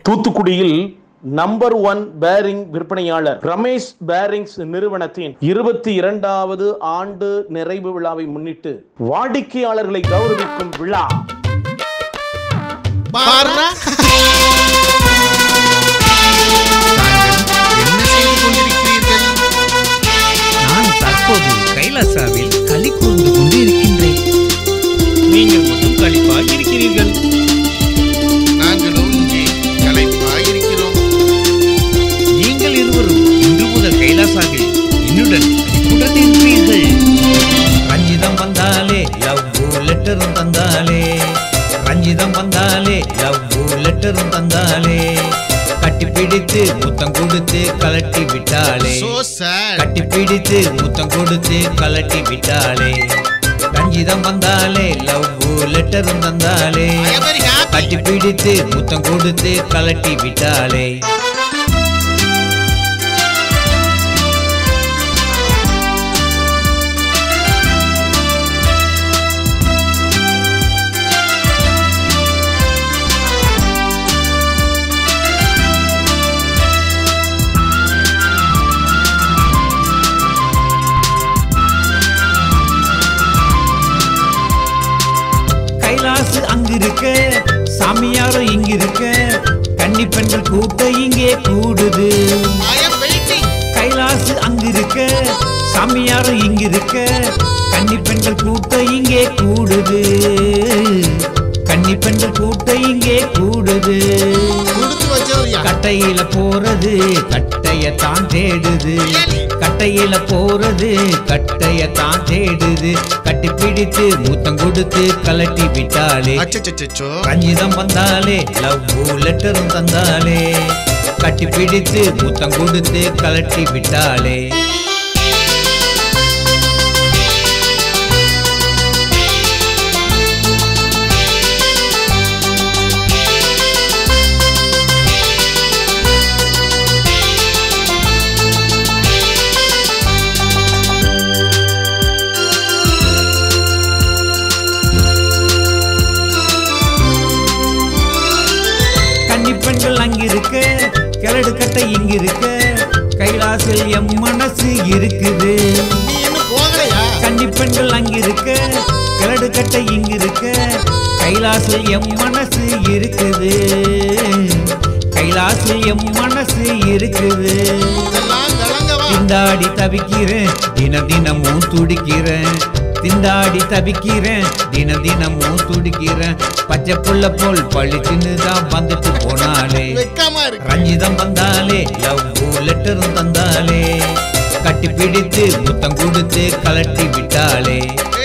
தூத்துக்குடியில் number one bearing விற்பனையாளர் Ramesh bearings நிறுவனத்தின் இருபத்தி இரண்டாவது ஆண்டு நிறைவு விழாவை முன்னிட்டு வாடிக்கையாளர்களை கௌரவிக்கும் விழா பாரா என்ன செய்து கொண்டிருக்கிறீர்கள் நான் தற்போது கைலாசாவில் களி கூர்ந்து கொண்டு இருக்கின்றேன் நீங்கள் மட்டும் களிப்பாக இருக்கிறீர்கள் நாங்களும் இங்கே களைப்பாக இருக்கிறோம் நீங்கள் இருவரும் இன்று முதல் கைலாசாவில் என்னுடன் களிப்புடன் இருப்பீர்கள் ரஞ்சிதம் வந்தாலே லவ் லெட்டரும் தந்தாலே ரஞ்சிதம் வந்தாலே லவ் லெட்டரும் தந்தாலே கட்டி பிடித்து முத்தம் கொடுத்து கலட்டி விட்டாளே சோ சார் கட்டி பிடித்து முத்தம் கொடுத்து கலட்டி விட்டாளே ரஞ்சிதம் வந்தாலே லவ் லெட்டரும் தந்தாலே I am very happy. கட்டி பிடித்து முத்தம் கொடுத்து கலட்டி விட்டாளே கைலாசு அங்கிருக்க சாமியாரும் இங்கிருக்க கன்னி பெண்கள் கூட்டம் இங்கே கூடுது I am waiting. கைலாசு அங்கிருக்க சாமியாரும் இங்கிருக்க கன்னி பெண்கள் கூட்டம் இங்கே கூடுது கன்னி பெண்கள் கூட்டம் இங்கே கூடுது கொடுத்து வச்சவர் யார்? கட்டையில போறது கட்டைய தான் தேடுது கட்டையில போறது கட்டைய தான் தேடுது கட்டி பிடித்து மூத்தம் கொடுத்து கலட்டி விட்டாளே அச்சச்சச்சோ. ரஞ்சிதம் வந்தாலே லவ் லெட்டரும் தந்தாலே கட்டி பிடித்து மூத்தம் கொடுத்து கலட்டி விட்டாளே கன்னி பெண்கள் அங்கிருக்க கிழடு கட்டை இங்கிருக்க கைலாசில் எம் மனசு இருக்குது நீ இன்னும் போகலையா? கன்னி பெண்கள் அங்கிருக்க கிழடு கட்டை இங்கிருக்க கைலாசில் எம் மனசு இருக்குது கைலாசில் எம் மனசு இருக்குது இதெல்லாம் கலங்கவா? திண்டாடி தவிக்கிறேன் தின தினமும் துடிக்கிறேன் திண்டாடி தவிக்கிறேன் தின தினமும் துடிக்கிறேன் பச்சை புள்ள போல் பழிச்சுன்னு தான் வந்துட்டு போனாலே வெக்கமா இருக்கு. ரஞ்சிதம் வந்தாலே லவ் லெட்டரும் தந்தாலே கட்டி பிடித்து முத்தம் கொடுத்து கலட்டி விட்டாளே